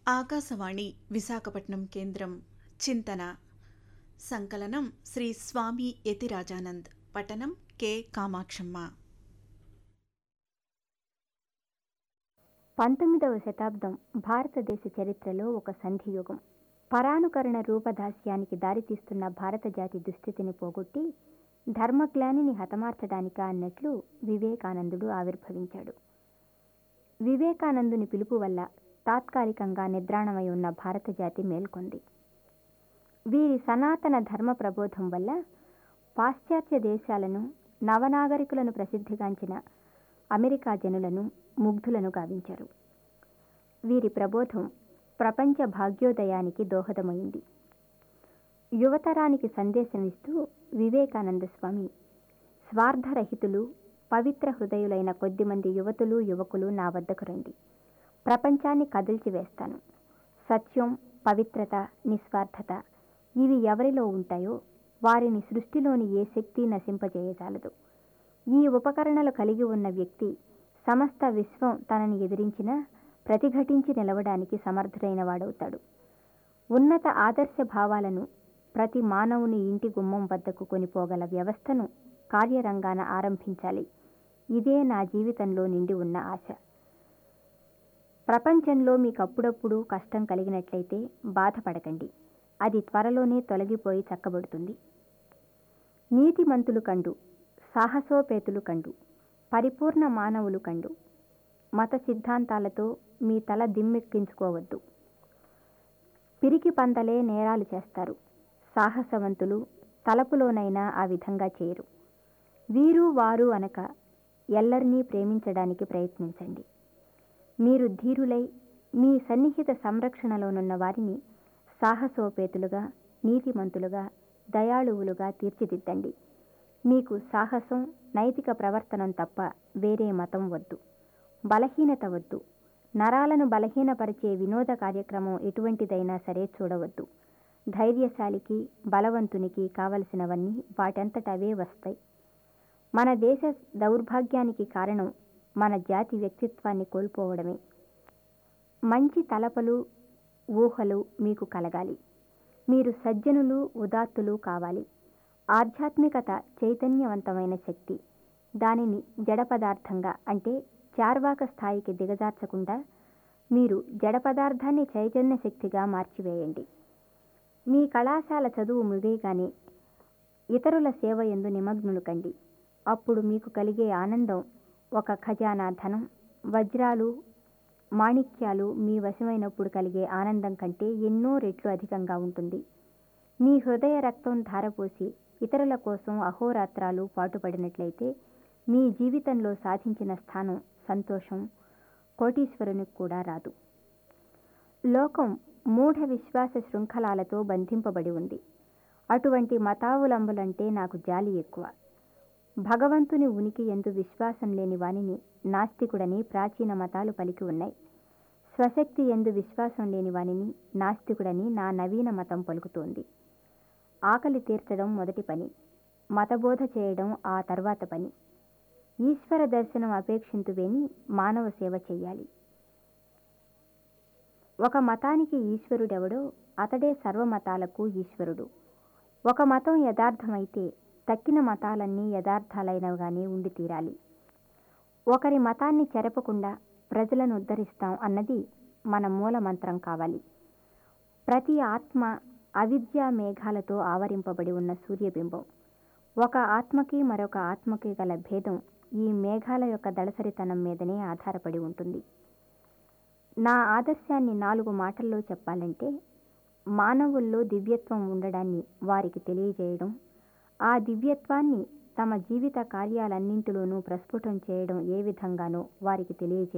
ఆకాశవాణి విశాఖపట్నం కేంద్రం చింతన సంకలనం శ్రీ స్వామి యతిరాజానంద్ పఠనం కె కామాక్షమ్మ పంతొమ్మిదవ శతాబ్దం భారతదేశ చరిత్రలో ఒక సంధియుగం పరానుకరణ రూపదాస్యానికి దారితీస్తున్న భారత జాతి దుస్థితిని పోగొట్టి ధర్మగ్లానిని హతమార్చడానిక అన్నట్లు వివేకానందుడు ఆవిర్భవించాడు వివేకానందుని పిలుపు వల్ల తాత్కాలికంగా నిద్రాణమై ఉన్న భారత జాతి మేల్కొంది వీరి సనాతన ధర్మ ప్రబోధం వల్ల పాశ్చాత్య దేశాలను నవనాగరికులను ప్రసిద్ధిగాంచిన అమెరికా జనులను ముగ్ధులను గావించారు వీరి ప్రబోధం ప్రపంచ భాగ్యోదయానికి దోహదమైంది యువతరానికి సందేశమిస్తూ వివేకానంద స్వామి స్వార్థరహితులు పవిత్ర హృదయులైన కొద్దిమంది యువతులు యువకులు నా వద్దకు రండి ప్రపంచాన్ని కదిల్చి వేస్తాను సత్యం పవిత్రత నిస్వార్థత ఇవి ఎవరిలో ఉంటాయో వారిని సృష్టిలోని ఏ శక్తి నశింపజేయజాలదు ఈ ఉపకరణలు కలిగి ఉన్న వ్యక్తి సమస్త విశ్వం తనని ఎదిరించినా ప్రతిఘటించి నిలవడానికి సమర్థుడైన వాడవుతాడు ఉన్నత ఆదర్శ భావాలను ప్రతి మానవుని ఇంటి గుమ్మం వద్దకు కొనిపోగల వ్యవస్థను కార్యరంగాన ఆరంభించాలి ఇదే నా జీవితంలో నిండి ఉన్న ఆశ ప్రపంచంలో మీకు అప్పుడప్పుడు కష్టం కలిగినట్లయితే బాధపడకండి అది త్వరలోనే తొలగిపోయి చక్కబడుతుంది నీతిమంతులు కండు సాహసోపేతులు కండు పరిపూర్ణ మానవులు కండు మత సిద్ధాంతాలతో మీ తల దిమ్మెక్కించుకోవద్దు పిరికి పందలే నేరాలు చేస్తారు సాహసవంతులు తలపులోనైనా ఆ విధంగా చేయరు వీరు వారు అనక ఎల్లరినీ ప్రేమించడానికి ప్రయత్నించండి మీరు ధీరులై మీ సన్నిహిత సంరక్షణలోనున్న వారిని సాహసోపేతులుగా నీతిమంతులుగా దయాళువులుగా తీర్చిదిద్దండి మీకు సాహసం నైతిక ప్రవర్తనం తప్ప వేరే మతం వద్దు బలహీనత వద్దు నరాలను బలహీనపరిచే వినోద కార్యక్రమం ఎటువంటిదైనా సరే చూడవద్దు ధైర్యశాలికి బలవంతునికి కావలసినవన్నీ వాటంతటవే వస్తాయి మన దేశ దౌర్భాగ్యానికి కారణం మన జాతి వ్యక్తిత్వాన్ని కోల్పోవడమే మంచి తలపలు ఊహలు మీకు కలగాలి మీరు సజ్జనులు ఉదాత్తులు కావాలి ఆధ్యాత్మికత చైతన్యవంతమైన శక్తి దానిని జడ పదార్థంగా అంటే చార్వాక స్థాయికి దిగజార్చకుండా మీరు జడ పదార్థాన్ని చైతన్య శక్తిగా మార్చివేయండి మీ కళాశాల చదువు ముగియగానే ఇతరుల సేవ ఎందు నిమగ్నులు కండి అప్పుడు మీకు కలిగే ఆనందం ఒక ఖజానా ధనం వజ్రాలు మాణిక్యాలు మీ వశమైనప్పుడు కలిగే ఆనందం కంటే ఎన్నో రెట్లు అధికంగా ఉంటుంది మీ హృదయ రక్తం ధారపోసి ఇతరుల కోసం అహోరాత్రాలు పాటుపడినట్లయితే మీ జీవితంలో సాధించిన స్థానం సంతోషం కోటీశ్వరునికి కూడా రాదు లోకం మూఢ విశ్వాస శృంఖలాలతో బంధింపబడి ఉంది అటువంటి మతావులంబులంటే నాకు జాలి ఎక్కువ భగవంతుని ఉనికి ఎందు విశ్వాసం లేని వానిని నాస్తికుడని ప్రాచీన మతాలు పలికి ఉన్నాయి స్వశక్తి ఎందు విశ్వాసం లేని వానిని నాస్తికుడని నా నవీన మతం పలుకుతోంది ఆకలి తీర్చడం మొదటి పని మతబోధ చేయడం ఆ తర్వాత పని ఈశ్వర దర్శనం అపేక్షింతువేని మానవ సేవ చెయ్యాలి ఒక మతానికి ఈశ్వరుడెవడో అతడే సర్వమతాలకు ఈశ్వరుడు ఒక మతం యథార్థమైతే తక్కిన మతాలన్నీ యథార్థాలైనవిగానే ఉండి తీరాలి ఒకరి మతాన్ని చెరపకుండా ప్రజలను ఉద్ధరిస్తాం అన్నది మన మూల మంత్రం కావాలి ప్రతి ఆత్మ అవిద్యా మేఘాలతో ఆవరింపబడి ఉన్న సూర్యబింబం ఒక ఆత్మకి మరొక ఆత్మకి గల భేదం ఈ మేఘాల యొక్క దళసరితనం మీదనే ఆధారపడి ఉంటుంది నా ఆదర్శాన్ని నాలుగు మాటల్లో చెప్పాలంటే మానవుల్లో దివ్యత్వం ఉండడాన్ని వారికి తెలియజేయడం ఆ దివ్యత్వాన్ని తమ జీవిత కార్యాలన్నింటిలోనూ ప్రస్ఫుటం చేయడం ఏ విధంగానో వారికి తెలియజేయడం